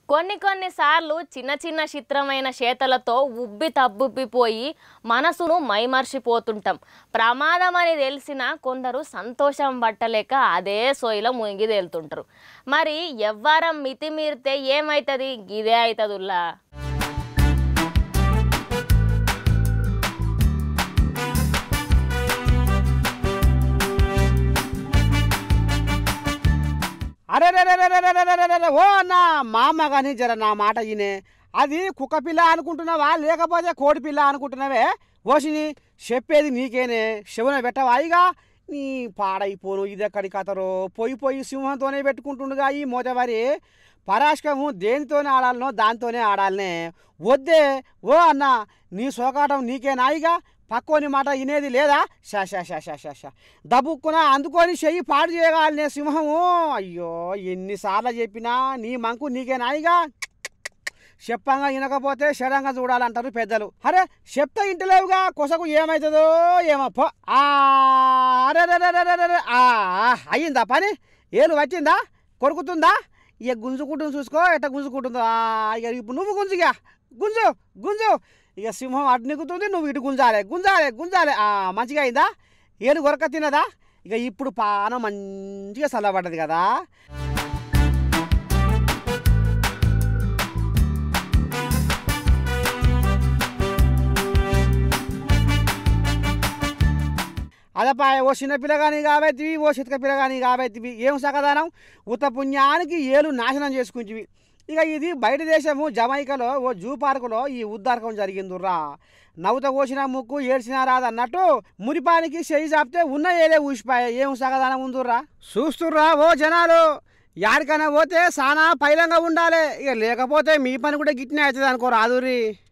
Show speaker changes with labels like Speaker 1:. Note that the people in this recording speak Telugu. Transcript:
Speaker 1: కొన్ని కొన్నిసార్లు చిన్న చిన్న చిత్రమైన చేతలతో ఉబ్బి తబ్బుబ్బిపోయి మనసును మైమర్చిపోతుంటాం ప్రమాదం అని తెలిసిన కొందరు సంతోషం పట్టలేక అదే సోయిలో మునిగి తేలుతుంటారు మరి ఎవ్వరం మితిమీరితే ఏమవుతుంది ఇదే అవుతుందిలా
Speaker 2: అరే రే రే రే రే రే రే రే రే రే, ఓ అన్న మా అమ్మ కానీ జర నా మాట ఈయనే అది కుక్క పిల్ల అనుకుంటున్నావా లేకపోతే కోడి పిల్ల అనుకుంటున్నావే ఓసిని చెప్పేది నీకేనే శివన పెట్టవా ఇగా నీ పాడైపోను ఇది ఎక్కడి కథరో పోయి పోయి సింహంతోనే పెట్టుకుంటుండగా ఈ మోతవారి పరాష్కము దేనితోనే ఆడాలనో దాంతోనే ఆడాలనే వద్దే ఓ అన్న నీ సోకాటం నీకేనా ఇక పక్కోని మాట వినేది లేదా షా షా షా షా షా షా దబుక్కున అందుకొని చెయ్యి పాడు చేయగాలనే సింహము అయ్యో ఎన్నిసార్లు చెప్పినా నీ మంకు నీకేనా ఇక చెప్పంగా వినకపోతే షడంగా చూడాలంటారు పెద్దలు అరే చెప్తే ఇంటలేవుగా కొసకు ఏమవుతుందో ఏమో పో ఆ, అరే రే రే రే రే రే. ఆ, అయ్యిందా పని ఏలు వచ్చిందా కొరుకుతుందా ఇక గుంజుకుంటుంది చూసుకో ఎట్ట గుంజుకుంటుందో ఆ, ఇక ఇప్పుడు నువ్వు గుంజుగా గుంజు గుంజు ఇక సింహం అటు నిక్కుతుంది నువ్వు ఇటు గుంజాలి గుంజాలి గుంజాలి ఆ, మంచిగా అయిందా ఏలు కొరక తినదా ఇక ఇప్పుడు పానం మంచిగా చల్లబడ్డది కదా అదపా ఓ చిన్న పిల్లగాని కాబట్టివి ఓ చితక పిల్లగాని కాబట్టివి ఏం సకదానం ఉత్త పుణ్యానికి ఏలు నాశనం చేసుకుంటివి ఇక ఇది బయట దేశము జమైకాలో ఓ జూ పార్కులో ఈ ఉద్దారకం జరిగిందిరా నవ్వుత కోసిన ముక్కు ఏడ్చిన రాదన్నట్టు మురిపానికి చెయ్యి చాపితే ఉన్న ఏలే ఊసిపాయ ఏం సగదానం ఉందిరా చూస్తుర్రా ఓ జనాలు యాడికైనా పోతే సానా పైలంగా ఉండాలి ఇక లేకపోతే మీ పని కూడా గిట్నే అవుతుంది అనుకో రాదురి